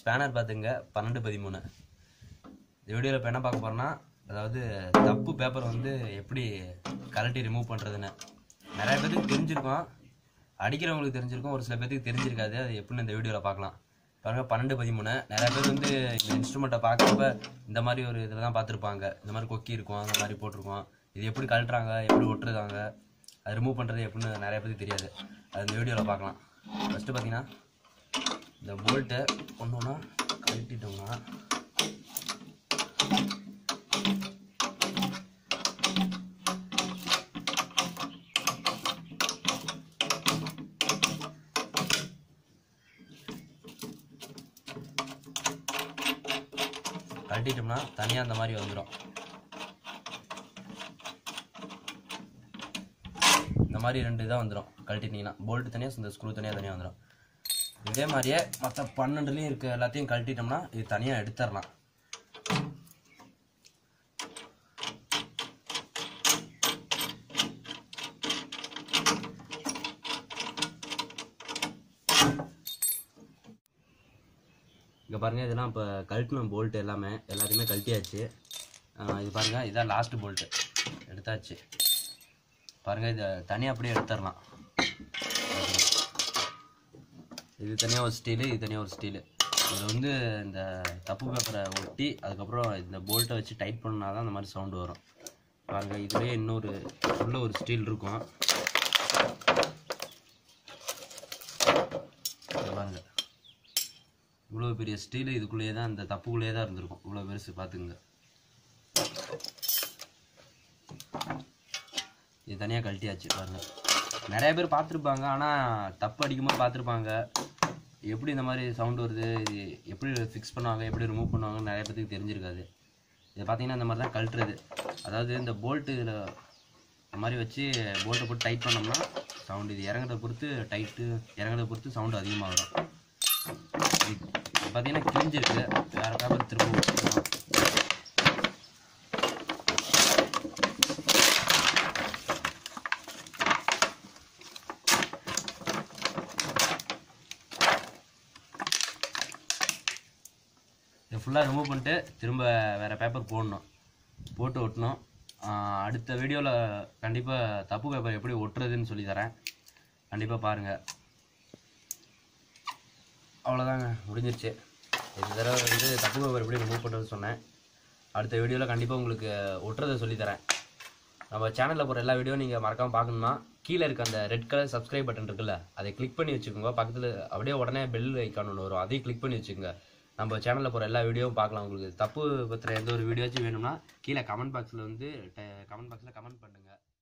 spanner பார்த்துங்க பன்னெண்டு பதிமூணு இந்த வீடியோவில் இப்போ என்ன பார்க்க போகிறோன்னா அதாவது தப்பு பேப்பர் வந்து எப்படி கலட்டி ரிமூவ் பண்ணுறதுன்னு நிறைய பேருக்கு தெரிஞ்சிருக்கும் அடிக்கிறவங்களுக்கு தெரிஞ்சிருக்கும் ஒரு சில பேருக்கு தெரிஞ்சிருக்காது அது எப்படின்னு இந்த வீடியோவில் பார்க்கலாம் பாருங்க பன்னெண்டு பதிமூணு நிறைய பேர் வந்து இந்த இன்ஸ்ட்ருமெண்ட்டை பார்க்குறப்ப இந்த மாதிரி ஒரு இதில் தான் பார்த்துருப்பாங்க இந்த மாதிரி கொக்கி இருக்கும் அந்த மாதிரி போட்டிருக்கோம் இது எப்படி கழட்டுறாங்க எப்படி ஒட்டுறாங்க அது ரிமூவ் பண்ணுறது எப்படின்னு நிறைய பேருக்கு தெரியாது அது இந்த வீடியோவில் பார்க்கலாம் ஃபஸ்ட்டு பார்த்தீங்கன்னா இந்த போல்ட்டை ஒன்று ஒன்றா கழட்டிட்டோம்னா கழட்டிட்டோம்னா தனியாக அந்த மாதிரி வந்துடும் இந்த மாதிரி ரெண்டு இதாக வந்துடும் கழட்டிட்டீங்கன்னா போல்ட் தனியாக இந்த ஸ்க்ரூ தனியாக தனியாக வந்துடும் இதே மாதிரியே மற்ற பன்னெண்டுலேயும் இருக்க எல்லாத்தையும் கழட்டிட்டோம்னா இது தனியாக எடுத்துடலாம் இங்கே பாருங்கள் இதெல்லாம் இப்போ கழட்டின போல்ட் எல்லாமே எல்லாத்தையுமே கழட்டியாச்சு ஆஹ் இது பாருங்கள் இதான் லாஸ்ட் போல்ட்டு எடுத்தாச்சு பாருங்கள் இதை தனியாக அப்படியே எடுத்துடலாம் இது தனியாக ஒரு ஸ்டீலு இது தனியாக ஒரு ஸ்டீலு இது வந்து இந்த தப்பு பேப்பரை ஒட்டி அதுக்கப்புறம் இந்த போல்ட்டை வச்சு டைட் பண்ணா தான் அந்த மாதிரி சவுண்டு வரும் பாருங்கள் இதுலேயே இன்னொரு உள்ள ஒரு ஸ்டீல் இருக்கும் இங்க பாருங்க இவ்வளோ பெரிய ஸ்டீலு இதுக்குள்ளேயே தான் இந்த தப்புக்குள்ளேயே தான் இருந்திருக்கும் இவ்வளோ பெருசு பார்த்துக்குங்க இது தனியாக கழட்டியாச்சு பாருங்க நிறைய பேர் பார்த்துருப்பாங்க ஆனால் தப்பு அடிக்கும்போது பார்த்துருப்பாங்க எப்படி இந்த மாதிரி சவுண்ட் வருது இது எப்படி ஃபிக்ஸ் பண்ணுவாங்க எப்படி ரிமூவ் பண்ணுவாங்கன்னு நிறைய பேருக்கு தெரிஞ்சிருக்காது இதை பார்த்தீங்கன்னா இந்த மாதிரி தான் கழட்டுறது அதாவது இந்த போல்ட்டு இதில் இந்த மாதிரி வச்சு போல்ட்டை போட்டு டைட் பண்ணோம்னா சவுண்ட் இது இறங்குறத பொறுத்து டைட்டு இறங்குறத பொறுத்து சவுண்டு அதிகமாக வரும் இது பார்த்தீங்கன்னா கிழிஞ்சிருக்கு வேறு பேப்பர் திரும்ப வச்சுக்கணும் இதை ஃபுல்லாக ரிமூவ் பண்ணிட்டு திரும்ப வேறு பேப்பர் போடணும் போட்டு ஒட்டணும் ஆஹ் அடுத்த வீடியோவில் கண்டிப்பாக தப்பு பேப்பர் எப்படி ஒட்டுறதுன்னு சொல்லி தரேன் கண்டிப்பாக பாருங்கள் அவ்வளோதாங்க முடிஞ்சிருச்சு இந்த தடவை வந்து தப்பு பேப்பர் எப்படி ரிமூவ் பண்ணுறது சொன்னேன் அடுத்த வீடியோவில் கண்டிப்பாக உங்களுக்கு ஒட்டுறதை சொல்லி தரேன் நம்ம சேனலில் போகிற எல்லா வீடியோ நீங்கள் மறக்காமல் பார்க்கணுமா கீழே இருக்க அந்த ரெட் கலர் சப்ஸ்கிரைப் பட்டன் இருக்குல்ல அதை கிளிக் பண்ணி வச்சுக்கோங்க பக்கத்தில் அப்படியே உடனே பெல் ஐக்கான் ஒன்று வரும் அதையும் கிளிக் பண்ணி வச்சுக்கோங்க நம்ம சேனலில் போகிற எல்லா வீடியோவும் பார்க்கலாம் உங்களுக்கு தப்பு பற்றின எந்த ஒரு வீடியோச்சும் வேணும்னா கீழே கமெண்ட் பாக்ஸில் வந்து கமெண்ட் பாக்ஸில் கமெண்ட் பண்ணுங்கள்